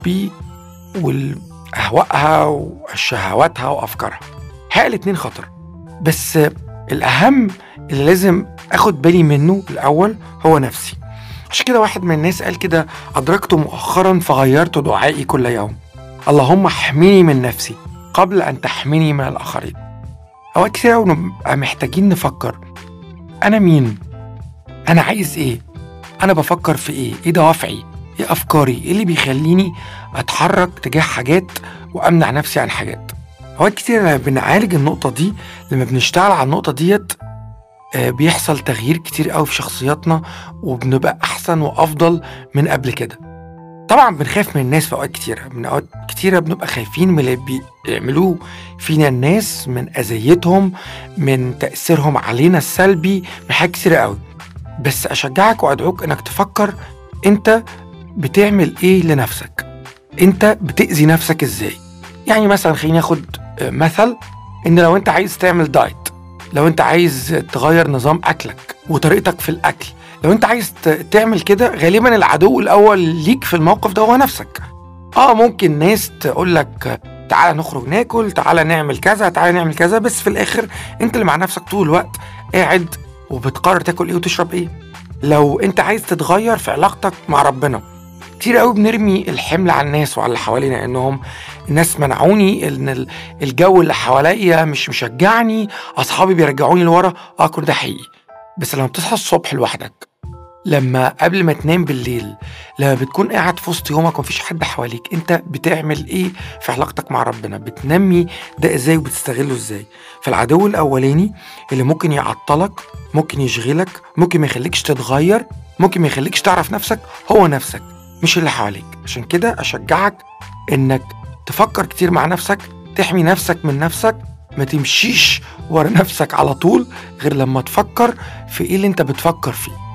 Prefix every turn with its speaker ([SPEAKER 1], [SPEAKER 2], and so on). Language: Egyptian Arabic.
[SPEAKER 1] بي وأهوائها وشهواتها وأفكارها حقيقة الاتنين خطر بس الأهم اللي لازم أخد بالي منه الأول هو نفسي عشان كده واحد من الناس قال كده أدركت مؤخرا فغيرت دعائي كل يوم اللهم احميني من نفسي قبل أن تحميني من الآخرين أوقات كتير أوي نبقى محتاجين نفكر أنا مين؟ أنا عايز إيه؟ أنا بفكر في إيه؟ إيه دوافعي؟ إيه أفكاري؟ إيه اللي بيخليني أتحرك تجاه حاجات وأمنع نفسي عن حاجات؟ أوقات كتير لما بنعالج النقطة دي لما بنشتغل على النقطة ديت آه، بيحصل تغيير كتير قوي في شخصياتنا وبنبقى أحسن وأفضل من قبل كده طبعا بنخاف من الناس في أوقات كتيرة من أوقات كتيرة بنبقى خايفين من اللي بيعملوه فينا الناس من أذيتهم من تأثيرهم علينا السلبي من حاجات كتيرة قوي بس أشجعك وأدعوك إنك تفكر أنت بتعمل إيه لنفسك أنت بتأذي نفسك إزاي يعني مثلا خليني أخد آه، مثل إن لو أنت عايز تعمل دايت لو انت عايز تغير نظام اكلك وطريقتك في الاكل لو انت عايز ت- تعمل كده غالبا العدو الاول ليك في الموقف ده هو نفسك اه ممكن ناس تقول لك تعالى نخرج ناكل تعالى نعمل كذا تعالى نعمل كذا بس في الاخر انت اللي مع نفسك طول الوقت قاعد وبتقرر تاكل ايه وتشرب ايه لو انت عايز تتغير في علاقتك مع ربنا كتير قوي بنرمي الحمل على الناس وعلى اللي حوالينا انهم الناس منعوني ان ال- الجو اللي حواليا مش مشجعني اصحابي بيرجعوني لورا اه كل ده حقيقي بس لما بتصحى الصبح لوحدك لما قبل ما تنام بالليل لما بتكون قاعد في وسط يومك ومفيش حد حواليك انت بتعمل ايه في علاقتك مع ربنا بتنمي ده ازاي وبتستغله ازاي فالعدو الاولاني اللي ممكن يعطلك ممكن يشغلك ممكن ما يخليكش تتغير ممكن ما يخليكش تعرف نفسك هو نفسك مش اللي حواليك عشان كده اشجعك انك تفكر كتير مع نفسك تحمي نفسك من نفسك ما تمشيش ورا نفسك على طول غير لما تفكر في ايه اللي انت بتفكر فيه